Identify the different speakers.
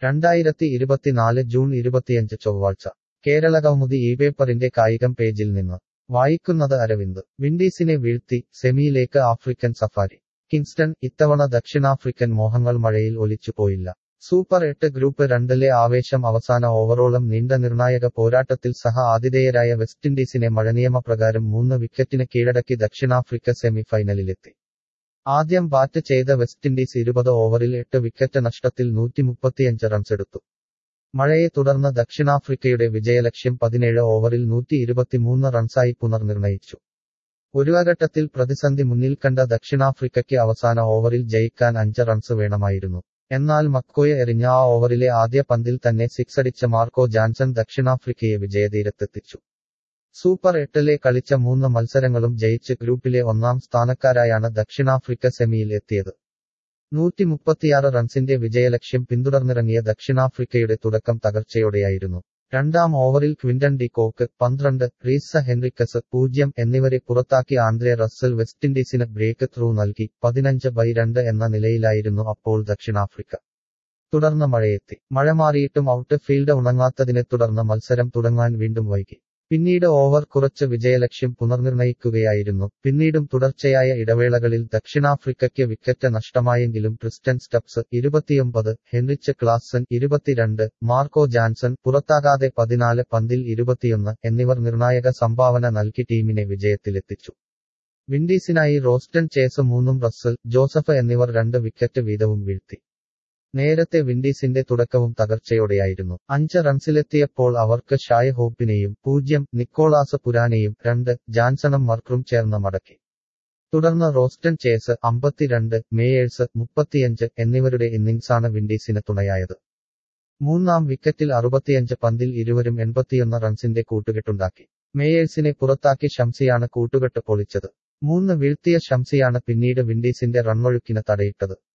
Speaker 1: രണ്ടായിരത്തി ഇരുപത്തിനാല് ജൂൺ ഇരുപത്തിയഞ്ച് ചൊവ്വാഴ്ച കേരള കൗമുദി ഈ പേപ്പറിന്റെ കായികം പേജിൽ നിന്ന് വായിക്കുന്നത് അരവിന്ദ് വിൻഡീസിനെ വീഴ്ത്തി സെമിയിലേക്ക് ആഫ്രിക്കൻ സഫാരി കിങ്സ്റ്റൺ ഇത്തവണ ദക്ഷിണാഫ്രിക്കൻ മോഹങ്ങൾ മഴയിൽ ഒലിച്ചുപോയില്ല സൂപ്പർ എട്ട് ഗ്രൂപ്പ് രണ്ടിലെ ആവേശം അവസാന ഓവറോളം നീണ്ട നിർണായക പോരാട്ടത്തിൽ സഹ ആതിഥേയരായ വെസ്റ്റിൻഡീസിനെ മഴനിയമപ്രകാരം മൂന്ന് വിക്കറ്റിന് കീഴടക്കി ദക്ഷിണാഫ്രിക്ക സെമി ഫൈനലിലെത്തി ആദ്യം ബാറ്റ് ചെയ്ത വെസ്റ്റിൻഡീസ് ഇരുപത് ഓവറിൽ എട്ട് വിക്കറ്റ് നഷ്ടത്തിൽ നൂറ്റിമുപ്പത്തിയഞ്ച് റൺസെടുത്തു മഴയെ തുടർന്ന് ദക്ഷിണാഫ്രിക്കയുടെ വിജയലക്ഷ്യം പതിനേഴ് ഓവറിൽ നൂറ്റി ഇരുപത്തിമൂന്ന് റൺസായി പുനർനിർണയിച്ചു ഒരു ഘട്ടത്തിൽ പ്രതിസന്ധി മുന്നിൽ കണ്ട ദക്ഷിണാഫ്രിക്കയ്ക്ക് അവസാന ഓവറിൽ ജയിക്കാൻ അഞ്ച് റൺസ് വേണമായിരുന്നു എന്നാൽ മക്കോയെ എറിഞ്ഞ ആ ഓവറിലെ ആദ്യ പന്തിൽ തന്നെ സിക്സടിച്ച മാർക്കോ ജാൻസൺ ദക്ഷിണാഫ്രിക്കയെ വിജയതീരത്തെത്തിച്ചു സൂപ്പർ എട്ടിലെ കളിച്ച മൂന്ന് മത്സരങ്ങളും ജയിച്ച് ഗ്രൂപ്പിലെ ഒന്നാം സ്ഥാനക്കാരായാണ് ദക്ഷിണാഫ്രിക്ക സെമിയിൽ എത്തിയത് നൂറ്റി മുപ്പത്തിയാറ് റൺസിന്റെ വിജയലക്ഷ്യം പിന്തുടർന്നിറങ്ങിയ ദക്ഷിണാഫ്രിക്കയുടെ തുടക്കം തകർച്ചയോടെയായിരുന്നു രണ്ടാം ഓവറിൽ ക്വിന്റൺ ഡി കോക്ക് പന്ത്രണ്ട് റീസ ഹെൻറിക്കസ് പൂജ്യം എന്നിവരെ പുറത്താക്കി ആന്ദ്രെ റസ്സൽ വെസ്റ്റിൻഡീസിന് ബ്രേക്ക് ത്രൂ നൽകി പതിനഞ്ച് ബൈ രണ്ട് എന്ന നിലയിലായിരുന്നു അപ്പോൾ ദക്ഷിണാഫ്രിക്ക തുടർന്ന് മഴയെത്തി മഴ മാറിയിട്ടും ഔട്ട് ഫീൽഡ് ഉണങ്ങാത്തതിനെ തുടർന്ന് മത്സരം തുടങ്ങാൻ വീണ്ടും വൈകി പിന്നീട് ഓവർ കുറച്ച് വിജയലക്ഷ്യം പുനർനിർണയിക്കുകയായിരുന്നു പിന്നീടും തുടർച്ചയായ ഇടവേളകളിൽ ദക്ഷിണാഫ്രിക്കയ്ക്ക് വിക്കറ്റ് നഷ്ടമായെങ്കിലും ക്രിസ്റ്റൻ സ്റ്റപ്സ് ഇരുപത്തിയൊമ്പത് ഹെൻറിച്ച് ക്ലാസൻ ഇരുപത്തിരണ്ട് മാർക്കോ ജാൻസൺ പുറത്താകാതെ പതിനാല് പന്തിൽ ഇരുപത്തിയൊന്ന് എന്നിവർ നിർണായക സംഭാവന നൽകി ടീമിനെ വിജയത്തിലെത്തിച്ചു വിൻഡീസിനായി റോസ്റ്റൺ ചേസ് മൂന്നും റസ്സൽ ജോസഫ് എന്നിവർ രണ്ട് വിക്കറ്റ് വീതവും വീഴ്ത്തി നേരത്തെ വിൻഡീസിന്റെ തുടക്കവും തകർച്ചയോടെയായിരുന്നു അഞ്ച് റൺസിലെത്തിയപ്പോൾ അവർക്ക് ഷായ് ഹോപ്പിനെയും പൂജ്യം നിക്കോളാസ് പുരാനെയും രണ്ട് ജാൻസണും മർക്കറും ചേർന്ന് മടക്കി തുടർന്ന് റോസ്റ്റൺ ചേസ് അമ്പത്തിരണ്ട് മേയേഴ്സ് മുപ്പത്തിയഞ്ച് എന്നിവരുടെ ഇന്നിംഗ്സാണ് വിൻഡീസിന് തുണയായത് മൂന്നാം വിക്കറ്റിൽ അറുപത്തിയഞ്ച് പന്തിൽ ഇരുവരും എൺപത്തിയൊന്ന് റൺസിന്റെ കൂട്ടുകെട്ടുണ്ടാക്കി മേയേഴ്സിനെ പുറത്താക്കി ഷംസിയാണ് കൂട്ടുകെട്ട് പൊളിച്ചത് മൂന്ന് വീഴ്ത്തിയ ഷംസിയാണ് പിന്നീട് വിൻഡീസിന്റെ റണ്ണൊഴുക്കിന് തടയിട്ടത്